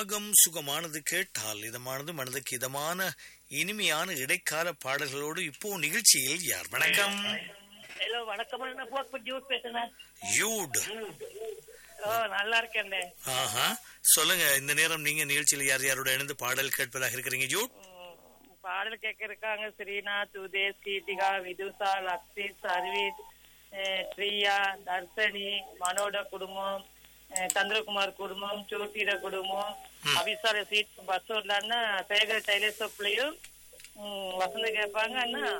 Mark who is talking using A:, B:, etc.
A: ராகம் சுகமானது கேட்டால் இதமானது மனதுக்கு இதமான இனிமையான இடைக்கால பாடல்களோடு இப்போ நிகழ்ச்சியில் யார் வணக்கம்
B: ஹலோ வணக்கம் நான் போக்கு ஜூஸ் பேசுறேன்
A: யூட்
B: ஓ நல்லா இருக்கேன்
A: ஆஹா சொல்லுங்க இந்த நேரம் நீங்க நிகழ்ச்சியில் யார் யாரோட இணைந்து பாடல் கேட்பதாக இருக்கிறீங்க யூட்
B: பாடல் கேட்க இருக்காங்க ஸ்ரீநாத் உதேஷ் கீர்த்திகா விதுஷா லக்ஷித் சர்வீத் அஹ், பிரியா தர்ஷனி மனோட குடும்பம் அஹ், சந்திரகுமார் குடும்பம் சோட்டிட குடும்பம் அபிசார சீட் பஸ் வரலான்னா சேகர் டைலர் ஷாப்லயும் வசந்த கேட்பாங்க அண்ணா